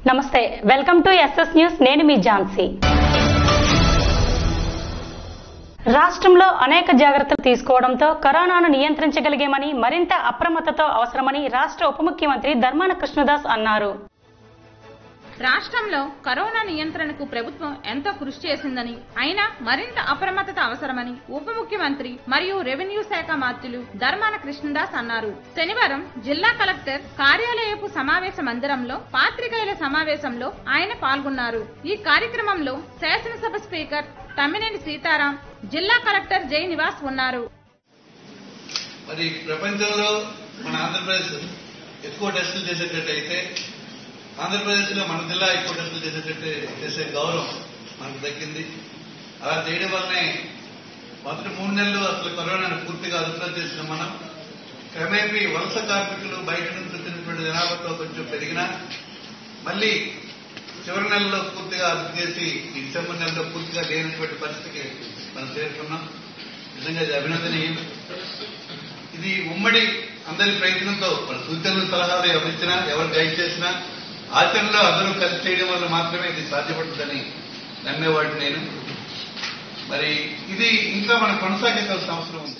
నమస్తే welcome to SS news నేను మీ ఝాన్సీ రాష్ట్రంలో అనేక జాగ్రత్తలు తీసుకోవడంతో కరోనాను నియంత్రించగలిగామని మరింత అప్రమత్తతో అవసరమని రాష్ట్ర ఉప ముఖ్యమంత్రి ధర్మాన కృష్ణదాస్ అన్నారు రాష్ట్రంలో కరోనా నియంత్రణకు ప్రభుత్వం ఎంతో కృషి చేసిందని అయినా మరింత అప్రమత్తత అవసరమని ఉప ముఖ్యమంత్రి మరియు రెవెన్యూ శాఖ మంత్రులు ధర్మాన కృష్ణదాస్ అన్నారు శనివారం జిల్లా కలెక్టర్ కార్యాలయపు సమావేశ మందిరంలో పాత్రికేయుల సమావేశంలో ఆయన పాల్గొన్నారు ఈ కార్యక్రమంలో శాసనసభ స్పీకర్ తమ్మినేని సీతారాం జిల్లా కలెక్టర్ జై నివాస్ ఉన్నారు మరి ప్రపంచంలో మన ఆంధ్రప్రదేశ్ ఎక్కువ టెస్టులు చేసేటట్టయితే ఆంధ్రప్రదేశ్ లో మన జిల్లా ఎక్కువ టెస్టులు చేసేటట్టు చేసే గౌరవం మనకు దక్కింది అలా చేయడం వల్లనే మొదటి మూడు నెలలు అసలు కరోనాను పూర్తిగా అదుపులో చేసిన మనం క్రమేపీ వలస కార్మికులు బయట నుంచి వచ్చినటువంటి జనాభాతో కొంచెం పెరిగినా మళ్ళీ చివరి నెలలో పూర్తిగా అదుపు చేసి ఈ డిసెంబర్ నెలలో పూర్తిగా లేనటువంటి పరిస్థితికి మనం చేరుకున్నాం నిజంగా ఇది అభినందనీయం ఇది ఉమ్మడి అందరి ప్రయత్నంతో మన సూచనలు సలహాలు ఎవరు ఇచ్చినా ఎవరు గైడ్ చేసినా ఆచరణలో అందరూ కలిసి చేయడం వల్ల మాత్రమే ఇది సాధ్యపడుతుందని నమ్మేవాడిని నేను మరి ఇది ఇంకా మనం కొనసాగించాల్సిన అవసరం ఉంది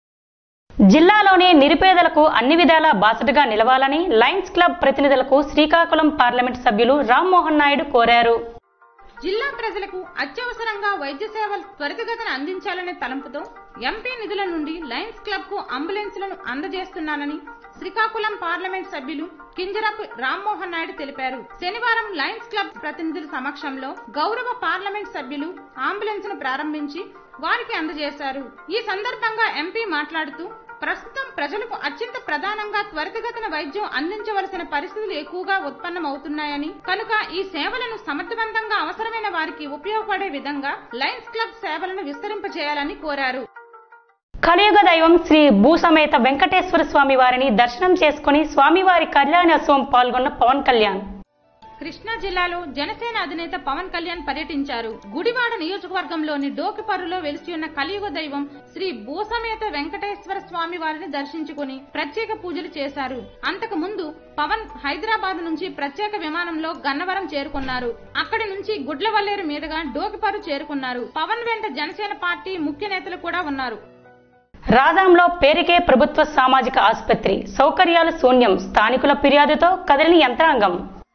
జిల్లాలోని నిరుపేదలకు అన్ని విధాలా బాసటగా నిలవాలని లయన్స్ క్లబ్ ప్రతినిధులకు శ్రీకాకుళం పార్లమెంట్ సభ్యులు రామ్మోహన్ నాయుడు కోరారు జిల్లా ప్రజలకు అత్యవసరంగా వైద్య సేవలు త్వరితగతిన అందించాలనే తలంపుతో ఎంపీ నిధుల నుండి లయన్స్ క్లబ్ కు అంబులెన్స్లను అందజేస్తున్నానని శ్రీకాకుళం పార్లమెంట్ సభ్యులు కింజరపు రామ్మోహన్ నాయుడు తెలిపారు శనివారం లయన్స్ క్లబ్ ప్రతినిధుల సమక్షంలో గౌరవ పార్లమెంట్ సభ్యులు అంబులెన్స్ ను ప్రారంభించి వారికి అందజేశారు ఈ సందర్భంగా ఎంపీ మాట్లాడుతూ ప్రస్తుతం ప్రజలకు అత్యంత ప్రధానంగా త్వరితగతిన వైద్యం అందించవలసిన పరిస్థితులు ఎక్కువగా ఉత్పన్నమవుతున్నాయని కనుక ఈ సేవలను సమర్థవంతంగా అవసరమైన వారికి ఉపయోగపడే విధంగా లయన్స్ క్లబ్ సేవలను విస్తరింపజేయాలని కోరారు కలియుగ దైవం శ్రీ భూసమేత వెంకటేశ్వర స్వామి వారిని దర్శనం చేసుకుని స్వామివారి కళ్యాణోత్సవం పాల్గొన్న పవన్ కళ్యాణ్ కృష్ణా జిల్లాలో జనసేన అధినేత పవన్ కళ్యాణ్ పర్యటించారు గుడివాడ నియోజకవర్గంలోని డోకిపర్రులో వెలిసి ఉన్న కలియుగ దైవం శ్రీ భూసమేత వెంకటేశ్వర స్వామి వారిని దర్శించుకుని ప్రత్యేక పూజలు చేశారు అంతకు ముందు పవన్ హైదరాబాద్ నుంచి ప్రత్యేక విమానంలో గన్నవరం చేరుకున్నారు అక్కడి నుంచి గుడ్లవల్లేరు మీదుగా డోకిపర్రు చేరుకున్నారు పవన్ వెంట జనసేన పార్టీ ముఖ్య నేతలు కూడా ఉన్నారు రాజాంలో పేరుకే ప్రభుత్వ సామాజిక ఆసుపత్రి సౌకర్యాలు శూన్యం స్థానికుల ఫిర్యాదుతో కదిలిన యంత్రాంగం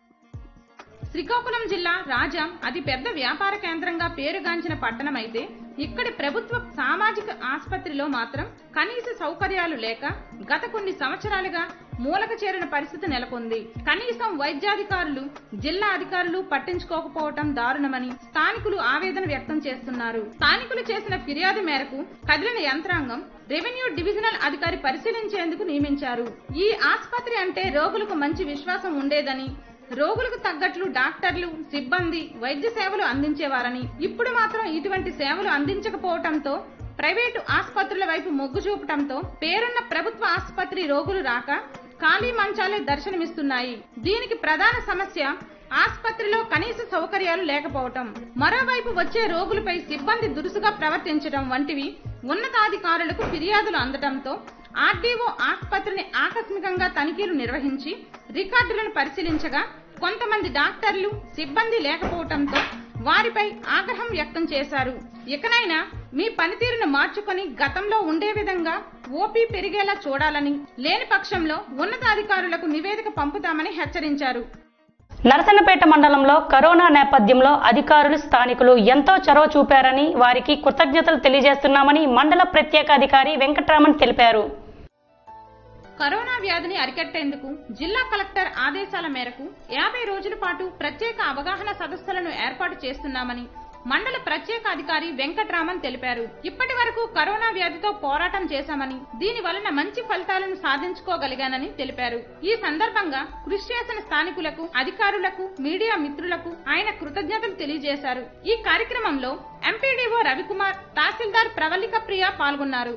శ్రీకాకుళం జిల్లా రాజాం అతి పెద్ద వ్యాపార కేంద్రంగా పేరుగాంచిన పట్టణం అయితే ఇక్కడి ప్రభుత్వ సామాజిక ఆసుపత్రిలో మాత్రం కనీస సౌకర్యాలు లేక గత కొన్ని సంవత్సరాలుగా మూలక చేరిన పరిస్థితి నెలకొంది కనీసం వైద్యాధికారులు జిల్లా అధికారులు పట్టించుకోకపోవటం దారుణమని స్థానికులు ఆవేదన వ్యక్తం చేస్తున్నారు స్థానికులు చేసిన ఫిర్యాదు మేరకు కదిలిన యంత్రాంగం రెవెన్యూ డివిజనల్ అధికారి పరిశీలించేందుకు నియమించారు ఈ ఆసుపత్రి అంటే రోగులకు మంచి విశ్వాసం ఉండేదని రోగులకు తగ్గట్లు డాక్టర్లు సిబ్బంది వైద్య సేవలు అందించేవారని ఇప్పుడు మాత్రం ఇటువంటి సేవలు అందించకపోవటంతో ప్రైవేటు ఆసుపత్రుల వైపు మొగ్గు చూపటంతో పేరున్న ప్రభుత్వ ఆసుపత్రి రోగులు రాక ఖాళీ మంచాలే దర్శనమిస్తున్నాయి దీనికి ప్రధాన సమస్య ఆసుపత్రిలో కనీస సౌకర్యాలు లేకపోవటం మరోవైపు వచ్చే రోగులపై సిబ్బంది దురుసుగా ప్రవర్తించడం వంటివి ఉన్నతాధికారులకు ఫిర్యాదులు అందటంతో ఆర్డీఓ ఆసుపత్రిని ఆకస్మికంగా తనిఖీలు నిర్వహించి రికార్డులను పరిశీలించగా కొంతమంది డాక్టర్లు సిబ్బంది లేకపోవడంతో వారిపై ఆగ్రహం వ్యక్తం చేశారు ఇకనైనా మీ పనితీరును మార్చుకొని గతంలో ఉండే విధంగా ఓపీ పెరిగేలా చూడాలని లేని పక్షంలో ఉన్నతాధికారులకు నివేదిక పంపుతామని హెచ్చరించారు నరసన్నపేట మండలంలో కరోనా నేపథ్యంలో అధికారులు స్థానికులు ఎంతో చొరవ చూపారని వారికి కృతజ్ఞతలు తెలియజేస్తున్నామని మండల ప్రత్యేక అధికారి వెంకట్రామన్ తెలిపారు కరోనా వ్యాధిని అరికట్టేందుకు జిల్లా కలెక్టర్ ఆదేశాల మేరకు యాభై రోజుల పాటు ప్రత్యేక అవగాహన సదస్సులను ఏర్పాటు చేస్తున్నామని మండల ప్రత్యేక అధికారి వెంకట్రామన్ తెలిపారు ఇప్పటి వరకు కరోనా వ్యాధితో పోరాటం చేశామని దీని వలన మంచి ఫలితాలను సాధించుకోగలిగానని తెలిపారు ఈ సందర్భంగా కృషి చేసిన స్థానికులకు అధికారులకు మీడియా మిత్రులకు ఆయన కృతజ్ఞతలు తెలియజేశారు ఈ కార్యక్రమంలో ఎంపీడీఓ రవికుమార్ తహసీల్దార్ ప్రవళిక ప్రియ పాల్గొన్నారు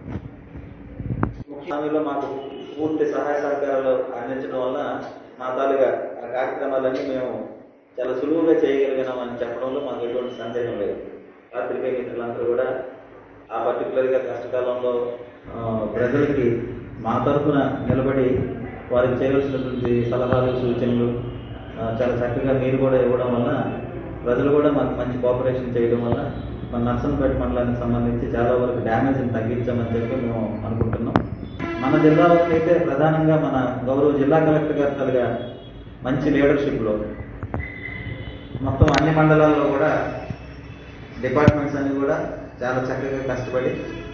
హామీలో మాకు పూర్తి సహాయ సహకారాలు అందించడం వల్ల మా తాలూగా ఆ కార్యక్రమాలన్నీ మేము చాలా సులువుగా చేయగలిగినామని చెప్పడంలో మాకు ఎటువంటి సందేహం లేదు పాత్రికేయ మిత్రులందరూ కూడా ఆ పర్టికులర్గా కష్టకాలంలో ఆ, ప్రజలకి మా తరఫున నిలబడి వారికి చేయవలసినటువంటి సలహాలు సూచనలు ఆ, చాలా చక్కగా నీరు కూడా ఇవ్వడం వల్ల ప్రజలు కూడా మాకు మంచి కోఆపరేషన్ చేయడం వల్ల మన నర్సంపేట మండలానికి సంబంధించి చాలా వరకు డ్యామేజ్ని తగ్గించామని చెప్పి మేము అనుకుంటున్నాం మన జిల్లాలో అయితే ప్రధానంగా మన గౌరవ జిల్లా కలెక్టర్ గారి తలుగా మంచి లీడర్షిప్లో మొత్తం అన్ని మండలాల్లో కూడా డిపార్ట్మెంట్స్ అన్ని కూడా చాలా చక్కగా కష్టపడి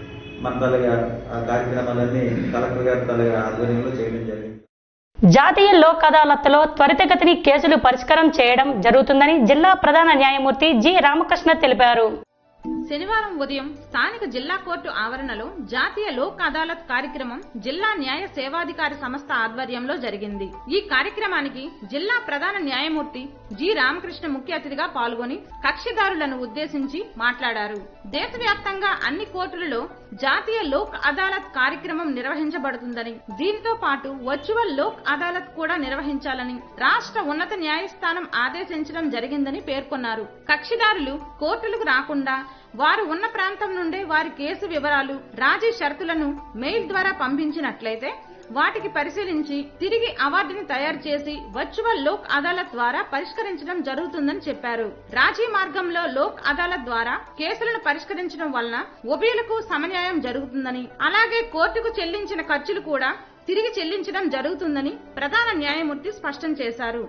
మన తలుగా ఆ కార్యక్రమాలన్నీ కలెక్టర్ గారి తలుగా ఆధ్వర్యంలో చేయడం జరిగింది జాతీయ లోక్ అదాలత్లో త్వరితగతిని కేసులు పరిష్కారం చేయడం జరుగుతుందని జిల్లా ప్రధాన న్యాయమూర్తి జి రామకృష్ణ తెలిపారు శనివారం ఉదయం స్థానిక జిల్లా కోర్టు ఆవరణలో జాతీయ లోక్ అదాలత్ కార్యక్రమం జిల్లా న్యాయ సేవాధికారి సంస్థ ఆధ్వర్యంలో జరిగింది ఈ కార్యక్రమానికి జిల్లా ప్రధాన న్యాయమూర్తి జి రామకృష్ణ ముఖ్య అతిథిగా పాల్గొని కక్షిదారులను ఉద్దేశించి మాట్లాడారు దేశవ్యాప్తంగా అన్ని కోర్టులలో జాతీయ లోక్ అదాలత్ కార్యక్రమం నిర్వహించబడుతుందని దీంతో పాటు వర్చువల్ లోక్ అదాలత్ కూడా నిర్వహించాలని రాష్ట్ర ఉన్నత న్యాయస్థానం ఆదేశించడం జరిగిందని పేర్కొన్నారు కక్షిదారులు కోర్టులకు రాకుండా వారు ఉన్న ప్రాంతం నుండే వారి కేసు వివరాలు రాజీ షరతులను మెయిల్ ద్వారా పంపించినట్లయితే వాటికి పరిశీలించి తిరిగి అవార్డుని తయారు చేసి వర్చువల్ లోక్ అదాలత్ ద్వారా పరిష్కరించడం జరుగుతుందని చెప్పారు రాజీ మార్గంలో లోక్ అదాలత్ ద్వారా కేసులను పరిష్కరించడం వలన ఉభయులకు సమన్యాయం జరుగుతుందని అలాగే కోర్టుకు చెల్లించిన ఖర్చులు కూడా తిరిగి చెల్లించడం జరుగుతుందని ప్రధాన న్యాయమూర్తి స్పష్టం చేశారు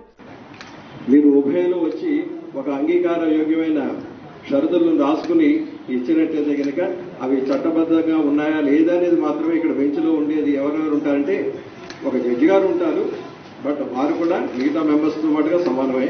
మీరు ఉభయలు వచ్చి ఒక అంగీకార యోగ్యమైన షరతులను రాసుకుని ఇచ్చినట్లయితే కనుక అవి చట్టబద్ధంగా ఉన్నాయా లేదా అనేది మాత్రమే ఇక్కడ బెంచ్లో ఉండేది ఎవరెవరు ఉంటారంటే ఒక జడ్జి గారు ఉంటారు బట్ వారు కూడా మిగతా మెంబర్స్తో పాటుగా సమానమై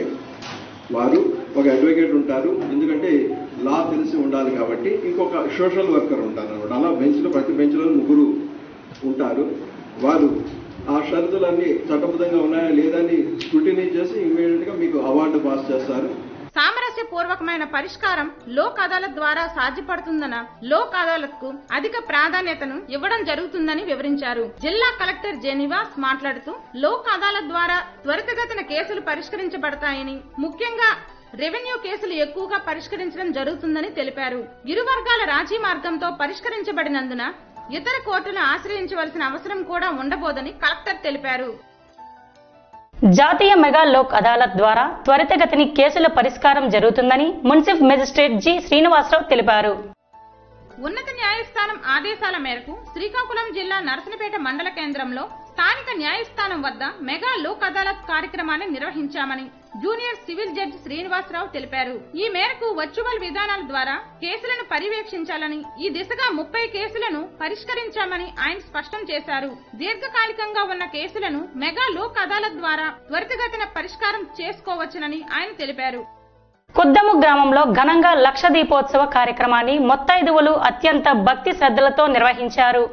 వారు ఒక అడ్వకేట్ ఉంటారు ఎందుకంటే లా తెలిసి ఉండాలి కాబట్టి ఇంకొక సోషల్ వర్కర్ ఉంటారు అనమాట అలా బెంచ్లో ప్రతి బెంచ్లో ముగ్గురు ఉంటారు వారు ఆ షరతులన్నీ చట్టబద్ధంగా ఉన్నాయా లేదా అని స్క్రూటినీ చేసి ఇమీడియట్ గా మీకు అవార్డు పాస్ చేస్తారు సామరస్య పూర్వకమైన పరిష్కారం లోక్ అదాలత్ ద్వారా సాధ్యపడుతుందన్న లోక్ అదాలత్ కు అధిక ప్రాధాన్యతను ఇవ్వడం జరుగుతుందని వివరించారు జిల్లా కలెక్టర్ జెనివాస్ మాట్లాడుతూ లోక్ అదాలత్ ద్వారా త్వరితగతిన కేసులు పరిష్కరించబడతాయని ముఖ్యంగా రెవెన్యూ కేసులు ఎక్కువగా పరిష్కరించడం జరుగుతుందని తెలిపారు ఇరు వర్గాల రాజీ మార్గంతో పరిష్కరించబడినందున ఇతర కోర్టును ఆశ్రయించవలసిన అవసరం కూడా ఉండబోదని కలెక్టర్ తెలిపారు జాతీయ మెగా లోక్ అదాలత్ ద్వారా త్వరితగతిని కేసుల పరిష్కారం జరుగుతుందని మున్సిఫ్ మెజిస్ట్రేట్ జి శ్రీనివాసరావు తెలిపారు ఉన్నత న్యాయస్థానం ఆదేశాల మేరకు శ్రీకాకుళం జిల్లా నరసనపేట మండల కేంద్రంలో స్థానిక న్యాయస్థానం వద్ద మెగా లోక్ అదాలత్ కార్యక్రమాన్ని నిర్వహించామని జూనియర్ సివిల్ జడ్జి శ్రీనివాసరావు తెలిపారు ఈ మేరకు వర్చువల్ విధానాల ద్వారా కేసులను పర్యవేక్షించాలని ఈ దిశగా ముప్పై కేసులను పరిష్కరించామని ఆయన స్పష్టం చేశారు దీర్ఘకాలికంగా ఉన్న కేసులను మెగా లోక్ అదాలత్ ద్వారా త్వరితగతిన పరిష్కారం చేసుకోవచ్చునని ఆయన తెలిపారు కుద్దము గ్రామంలో ఘనంగా లక్ష దీపోత్సవ కార్యక్రమాన్ని మొత్తైదువులు అత్యంత భక్తి శ్రద్ధలతో నిర్వహించారు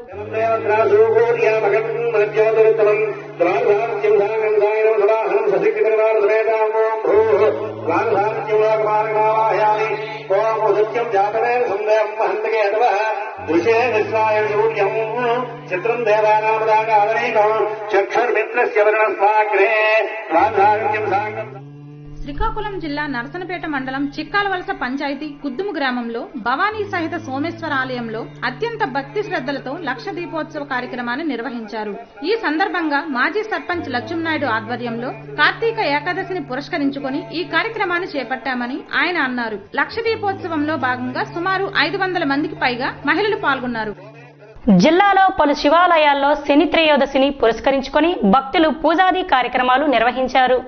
చిత్రం దేవానామదాగాదనేకం చక్షుర్మిత్రస్య వర్ణస్వాగ్రే రాధారిత్యం సాంగం శ్రీకాకుళం జిల్లా నరసనపేట మండలం చిక్కాలవలస పంచాయతీ కుద్దుము గ్రామంలో భవానీ సహిత సోమేశ్వర ఆలయంలో అత్యంత భక్తి శ్రద్ధలతో లక్ష దీపోత్సవ కార్యక్రమాన్ని నిర్వహించారు ఈ సందర్భంగా మాజీ సర్పంచ్ లక్ష్మనాయుడు ఆధ్వర్యంలో కార్తీక ఏకాదశిని పురస్కరించుకొని ఈ కార్యక్రమాన్ని చేపట్టామని ఆయన అన్నారు లక్ష దీపోత్సవంలో భాగంగా సుమారు ఐదు వందల మందికి పైగా మహిళలు పాల్గొన్నారు జిల్లాలో పలు శివాలయాల్లో శని త్రయోదశిని పురస్కరించుకొని భక్తులు పూజాది కార్యక్రమాలు నిర్వహించారు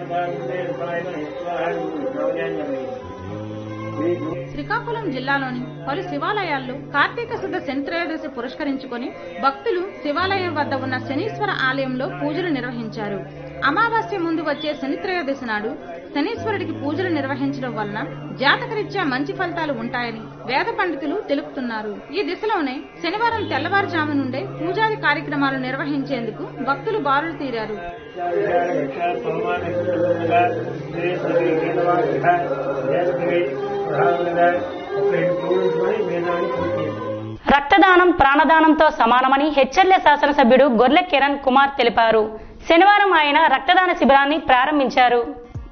శ్రీకాకుళం జిల్లాలోని పలు శివాలయాల్లో కార్తీక శుద్ధ శని త్రయోదశి పురస్కరించుకొని భక్తులు శివాలయం వద్ద ఉన్న శనీశ్వర ఆలయంలో పూజలు నిర్వహించారు అమావాస్య ముందు వచ్చే శని త్రయోదశి నాడు శనీశ్వరుడికి పూజలు నిర్వహించడం వలన జాతకరీత్యా మంచి ఫలితాలు ఉంటాయని వేద పండితులు తెలుపుతున్నారు ఈ దిశలోనే శనివారం తెల్లవారుజాము నుండే పూజాది కార్యక్రమాలు నిర్వహించేందుకు భక్తులు బారులు తీరారు రక్తదానం ప్రాణదానంతో సమానమని హెచ్ఎల్ఏ శాసనసభ్యుడు గొర్లె కిరణ్ కుమార్ తెలిపారు శనివారం ఆయన రక్తదాన శిబిరాన్ని ప్రారంభించారు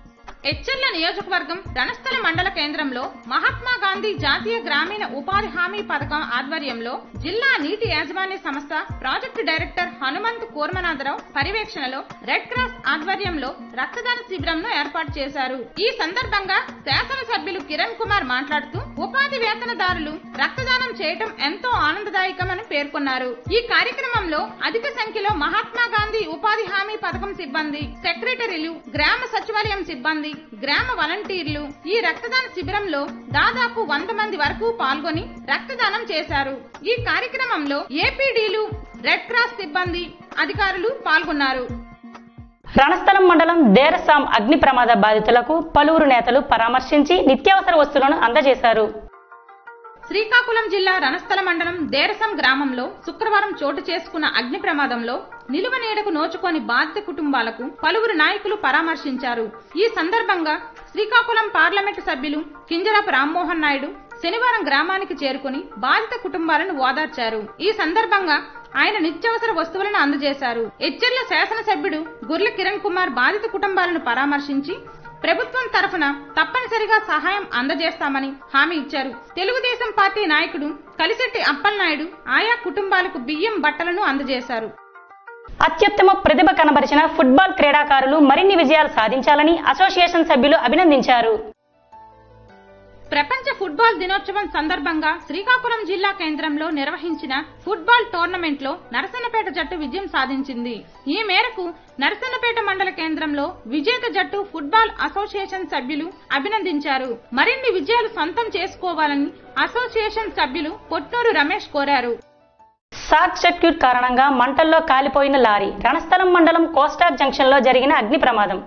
ఎచ్చెర్ల నియోజకవర్గం రణస్థల మండల కేంద్రంలో మహాత్మా గాంధీ జాతీయ గ్రామీణ ఉపాధి హామీ పథకం ఆధ్వర్యంలో జిల్లా నీటి యాజమాన్య సంస్థ ప్రాజెక్టు డైరెక్టర్ హనుమంత్ కూర్మనాథరావు పర్యవేక్షణలో రెడ్ క్రాస్ ఆధ్వర్యంలో రక్తదాన శిబిరంను ఏర్పాటు చేశారు ఈ సందర్భంగా శాసనసభ్యులు కిరణ్ కుమార్ మాట్లాడుతూ ఉపాధి వేతనదారులు రక్తదానం చేయటం ఎంతో ఆనందదాయకమని పేర్కొన్నారు ఈ కార్యక్రమంలో అధిక సంఖ్యలో మహాత్మా గాంధీ ఉపాధి హామీ పథకం సిబ్బంది సెక్రటరీలు గ్రామ సచివాలయం సిబ్బంది గ్రామ వాలంటీర్లు ఈ రక్తదాన శిబిరంలో దాదాపు వంద మంది వరకు పాల్గొని రక్తదానం చేశారు ఈ కార్యక్రమంలో ఏపీడీలు రెడ్ క్రాస్ సిబ్బంది అధికారులు పాల్గొన్నారు రణస్థలం మండలం దేరసాం అగ్ని ప్రమాద బాధితులకు పలువురు నేతలు పరామర్శించి నిత్యావసర వస్తువులను అందజేశారు శ్రీకాకుళం జిల్లా రణస్థల మండలం దేరసం గ్రామంలో శుక్రవారం చోటు చేసుకున్న అగ్ని ప్రమాదంలో నిలువ నీడకు నోచుకొని బాధిత కుటుంబాలకు పలువురు నాయకులు పరామర్శించారు ఈ సందర్భంగా శ్రీకాకుళం పార్లమెంటు సభ్యులు కింజరాపు రామ్మోహన్ నాయుడు శనివారం గ్రామానికి చేరుకుని బాధిత కుటుంబాలను ఓదార్చారు ఈ సందర్భంగా ఆయన నిత్యావసర వస్తువులను అందజేశారు ఎచ్చెర్ల శాసనసభ్యుడు గుర్ల కిరణ్ కుమార్ బాధిత కుటుంబాలను పరామర్శించి ప్రభుత్వం తరఫున తప్పనిసరిగా సహాయం అందజేస్తామని హామీ ఇచ్చారు తెలుగుదేశం పార్టీ నాయకుడు కలిశెట్టి అప్పలనాయుడు ఆయా కుటుంబాలకు బియ్యం బట్టలను అందజేశారు అత్యుత్తమ ప్రతిభ కనబరిచిన ఫుట్బాల్ క్రీడాకారులు మరిన్ని విజయాలు సాధించాలని అసోసియేషన్ సభ్యులు అభినందించారు ప్రపంచ ఫుట్బాల్ దినోత్సవం సందర్భంగా శ్రీకాకుళం జిల్లా కేంద్రంలో నిర్వహించిన ఫుట్బాల్ టోర్నమెంట్ లో నరసన్నపేట జట్టు విజయం సాధించింది ఈ మేరకు నరసన్నపేట మండల కేంద్రంలో విజేత జట్టు ఫుట్బాల్ అసోసియేషన్ సభ్యులు అభినందించారు మరిన్ని విజయాలు సొంతం చేసుకోవాలని అసోసియేషన్ సభ్యులు పొట్నూరు రమేష్ కోరారు షార్ట్ సర్క్యూట్ కారణంగా మంటల్లో కాలిపోయిన లారీ రణస్థలం మండలం కోస్టార్ జంక్షన్ లో జరిగిన అగ్ని ప్రమాదం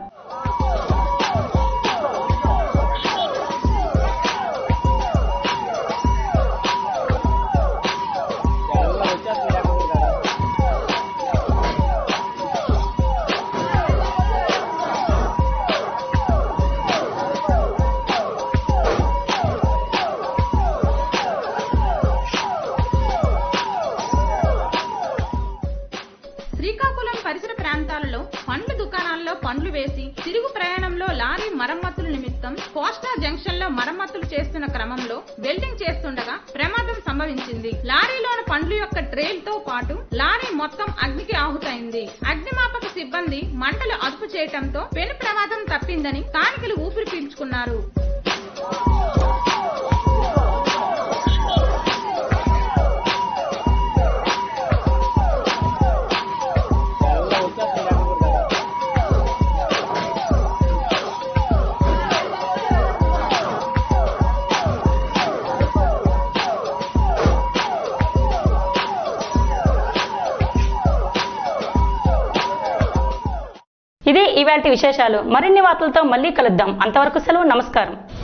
శ్రీకాకుళం పరిసర ప్రాంతాలలో పండ్ల దుకాణాల్లో పండ్లు వేసి తిరుగు ప్రయాణంలో లారీ మరమ్మతుల నిమిత్తం కోస్టా జంక్షన్ లో మరమ్మతులు చేస్తున్న క్రమంలో వెల్డింగ్ చేస్తుండగా ప్రమాదం సంభవించింది లారీలోని పండ్లు యొక్క ట్రేల్ తో పాటు లారీ మొత్తం అగ్నికి ఆహుతైంది అగ్నిమాపక సిబ్బంది మంటలు అదుపు చేయటంతో పెను ప్రమాదం తప్పిందని స్థానికులు ఊపిరి పీల్చుకున్నారు ఇది ఇవాల్టి విశేషాలు మరిన్ని వార్తలతో మళ్ళీ కలుద్దాం అంతవరకు సెలవు నమస్కారం